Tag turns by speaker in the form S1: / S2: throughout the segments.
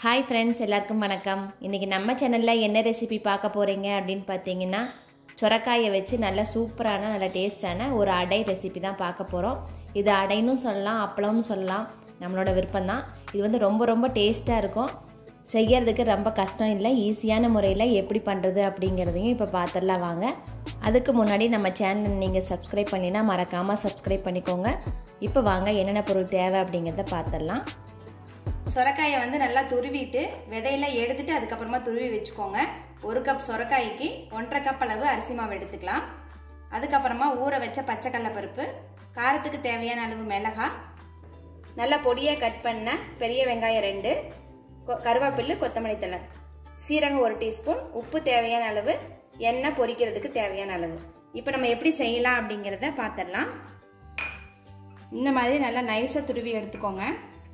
S1: hi friends எல்லாருக்கும் வணக்கம் இன்றைக்கி நம்ம சேனலில் என்ன ரெசிபி பார்க்க போகிறீங்க அப்படின்னு பார்த்தீங்கன்னா சொரக்காயை வச்சு நல்ல சூப்பரான நல்ல டேஸ்டான ஒரு அடை ரெசிபி தான் பார்க்க போகிறோம் இது அடைன்னு சொல்லலாம் அப்பளம்னு சொல்லலாம் நம்மளோட விருப்பம் தான் இது வந்து ரொம்ப ரொம்ப டேஸ்ட்டாக இருக்கும் செய்யறதுக்கு ரொம்ப கஷ்டம் இல்லை ஈஸியான முறையில் எப்படி பண்ணுறது அப்படிங்கிறதையும் இப்போ பார்த்துடலாம் வாங்க அதுக்கு முன்னாடி நம்ம சேனல் நீங்கள் சப்ஸ்கிரைப் பண்ணினா மறக்காமல் சப்ஸ்கிரைப் பண்ணிக்கோங்க இப்போ வாங்க என்னென்ன பொருள் தேவை அப்படிங்கிறத பார்த்துடலாம்
S2: சொரக்காயை வந்து நல்லா துருவிட்டு விதையெல்லாம் எடுத்துட்டு அதுக்கப்புறமா துருவி வச்சுக்கோங்க ஒரு கப் சொரக்காய்க்கு ஒன்றரை கப் அளவு அரிசி மாவு எடுத்துக்கலாம் அதுக்கப்புறமா ஊற வச்ச பச்சைக்கடலை பருப்பு காரத்துக்கு தேவையான அளவு மிளகாய் நல்லா பொடியாக கட் பண்ண பெரிய வெங்காயம் ரெண்டு கருவேப்பில்லு கொத்தமல்லி தழை சீரகம் ஒரு டீஸ்பூன் உப்பு தேவையான அளவு எண்ணெய் பொரிக்கிறதுக்கு தேவையான அளவு இப்போ நம்ம எப்படி செய்யலாம் அப்படிங்கிறத பார்த்துடலாம் இந்த மாதிரி நல்லா நைஸாக துருவி எடுத்துக்கோங்க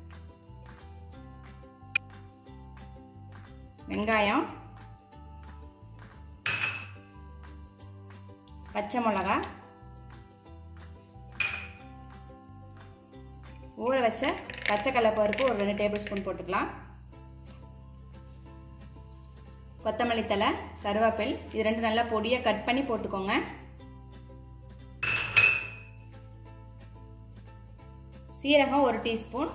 S2: வெங்காயம் பச்சை மிளகா ஊற வச்ச பச்சை கடலை பருப்பு ஒரு ரெண்டு டேபிள் ஸ்பூன் போட்டுக்கலாம் கொத்தமல்லி தலை கருவேப்பில் இது ரெண்டு நல்லா பொடியாக கட் பண்ணி போட்டுக்கோங்க சீரகம் ஒரு டீஸ்பூன்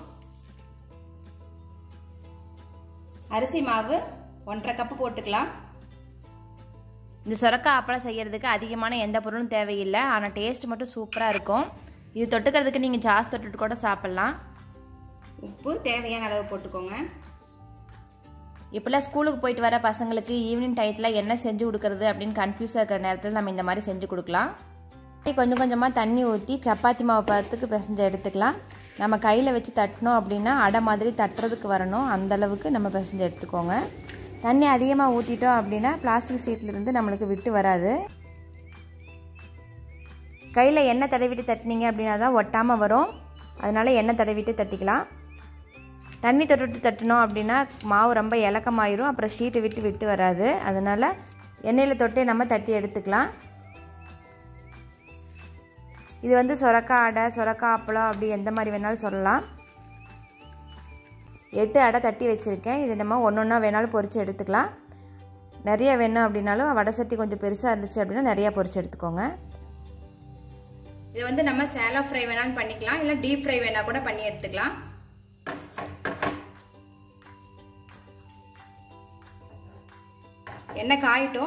S2: அரிசி மாவு ஒன்றரை கப்பு போட்டுக்கலாம்
S1: இந்த சொரக்காய் அப்பளம் செய்கிறதுக்கு அதிகமான எந்த பொருளும் தேவையில்லை ஆனால் டேஸ்ட் மட்டும் சூப்பராக இருக்கும் இது தொட்டுக்கிறதுக்கு நீங்கள் ஜாஸ் தொட்டுட்டு கூட சாப்பிட்லாம்
S2: உப்பு தேவையான அளவு போட்டுக்கோங்க
S1: இப்போல்லாம் ஸ்கூலுக்கு போயிட்டு வர பசங்களுக்கு ஈவினிங் டயத்தில் என்ன செஞ்சு கொடுக்குறது அப்படின்னு கன்ஃபியூஸாக இருக்கிற நேரத்தில் நம்ம இந்த மாதிரி செஞ்சு கொடுக்கலாம் கொஞ்சம் கொஞ்சமாக தண்ணி ஊற்றி சப்பாத்தி மாவு பதத்துக்கு பிசைஞ்சு எடுத்துக்கலாம் நம்ம கையில் வச்சு தட்டினோம் அப்படின்னா அடை மாதிரி தட்டுறதுக்கு வரணும் அந்தளவுக்கு நம்ம பிசைஞ்சு எடுத்துக்கோங்க தண்ணி அதிகமாக ஊற்றிட்டோம் அப்படின்னா பிளாஸ்டிக் சீட்லேருந்து நம்மளுக்கு விட்டு வராது கையில் எண்ணெய் தடவிட்டு தட்டினீங்க அப்படின்னா தான் ஒட்டாமல் வரும் அதனால் எண்ணெய் தடவிட்டு தட்டிக்கலாம் தண்ணி தொட்டுட்டு தட்டினோம் அப்படின்னா மாவு ரொம்ப இலக்கமாயிரும் அப்புறம் ஷீட்டை விட்டு விட்டு வராது அதனால் எண்ணெயில் தொட்டே நம்ம தட்டி எடுத்துக்கலாம் இது வந்து சொரக்காய் அடை சொரக்காய் அப்பளம் அப்படி எந்த மாதிரி வேணாலும் சொல்லலாம் எட்டு அடை தட்டி வச்சுருக்கேன் இது நம்ம ஒன்று ஒன்றா வேணாலும் பொரித்து எடுத்துக்கலாம் நிறைய வேணும் அப்படின்னாலும் வடை சட்டி கொஞ்சம் பெருசாக இருந்துச்சு அப்படின்னா நிறையா பொரித்து எடுத்துக்கோங்க
S2: இது வந்து நம்ம சேலா ஃப்ரை வேணாலும் பண்ணிக்கலாம் இல்லை டீப் ஃப்ரை வேணா கூட பண்ணி எடுத்துக்கலாம் எண்ணெய் காயட்டும்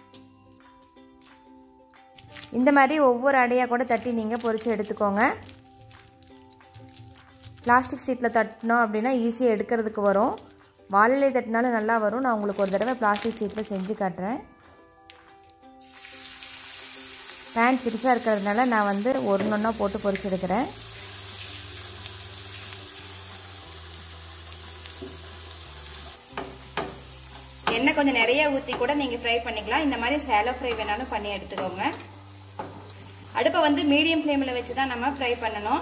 S1: இந்த மாதிரி ஒவ்வொரு அடையாக கூட தட்டி நீங்கள் பொரித்து எடுத்துக்கோங்க பிளாஸ்டிக் சீட்டில் தட்டினோம் அப்படின்னா ஈஸியாக எடுக்கிறதுக்கு வரும் வாழலை தட்டினாலும் நல்லா வரும் நான் உங்களுக்கு ஒரு தடவை பிளாஸ்டிக் சீட்டில் செஞ்சு காட்டுறேன் பேன் சிறுசாக இருக்கிறதுனால நான் வந்து ஒரு ஒன்றா போட்டு பொரிச்சு எடுக்கிறேன்
S2: எண்ணெய் கொஞ்சம் நிறைய ஊற்றி கூட நீங்கள் ஃப்ரை பண்ணிக்கலாம் இந்த மாதிரி சேலோ ஃப்ரை வேணாலும் பண்ணி எடுத்துக்கோங்க அடுப்பை வந்து மீடியம் ஃப்ளேமில் வச்சு தான் நம்ம ஃப்ரை பண்ணணும்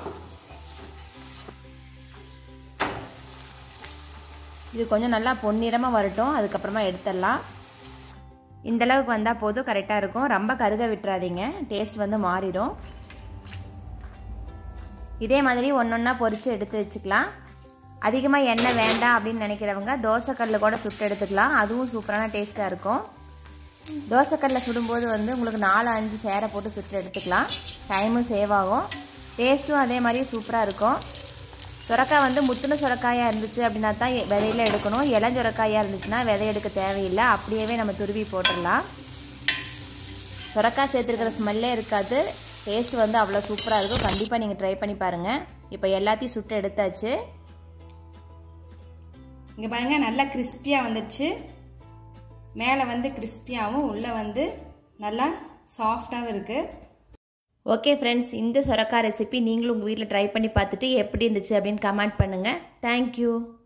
S1: இது கொஞ்சம் நல்லா பொன்னிறமாக வரட்டும் அதுக்கப்புறமா எடுத்துடலாம் இந்தளவுக்கு வந்தால் போதும் கரெக்டாக இருக்கும் ரொம்ப கருக விட்டுறாதீங்க டேஸ்ட் வந்து மாறிடும் இதே மாதிரி ஒன்று ஒன்றா பொரித்து எடுத்து வச்சுக்கலாம் அதிகமாக எண்ணெய் வேண்டாம் அப்படின்னு நினைக்கிறவங்க தோசைக்கல்லில் கூட சுட்டு எடுத்துக்கலாம் அதுவும் சூப்பரான டேஸ்ட்டாக இருக்கும் தோசைக்கல்லில் சுடும்போது வந்து உங்களுக்கு நாலு அஞ்சு சேரை போட்டு சுட்டு எடுத்துக்கலாம் டைமும் சேவ் ஆகும் டேஸ்ட்டும் அதே மாதிரி சூப்பராக இருக்கும் சுரக்காய் வந்து முத்துன சுரக்காயாக இருந்துச்சு அப்படின்னா தான் விதையில எடுக்கணும் இளஞ்சுரக்காயாக இருந்துச்சுன்னா விதை எடுக்க தேவையில்லை அப்படியே நம்ம துருவி போட்டுடலாம் சுரக்காய் சேர்த்துருக்கிற ஸ்மெல்லே இருக்காது டேஸ்ட் வந்து அவ்வளோ சூப்பராக இருக்கும் கண்டிப்பாக நீங்கள் ட்ரை பண்ணி பாருங்கள் இப்போ எல்லாத்தையும் சுட்டு எடுத்தாச்சு
S2: இங்கே பாருங்கள் நல்லா கிறிஸ்பியாக வந்துடுச்சு மேலே வந்து கிறிஸ்பியாகவும் உள்ளே வந்து நல்லா சாஃப்டாகவும் இருக்குது
S1: ஓகே ஃப்ரெண்ட்ஸ் இந்த சொரக்காய் ரெசிபி நீங்களும் உங்கள் வீட்டில் ட்ரை பண்ணி பார்த்துட்டு எப்படி இருந்துச்சு அப்படின்னு கமெண்ட் பண்ணுங்கள் தேங்க்யூ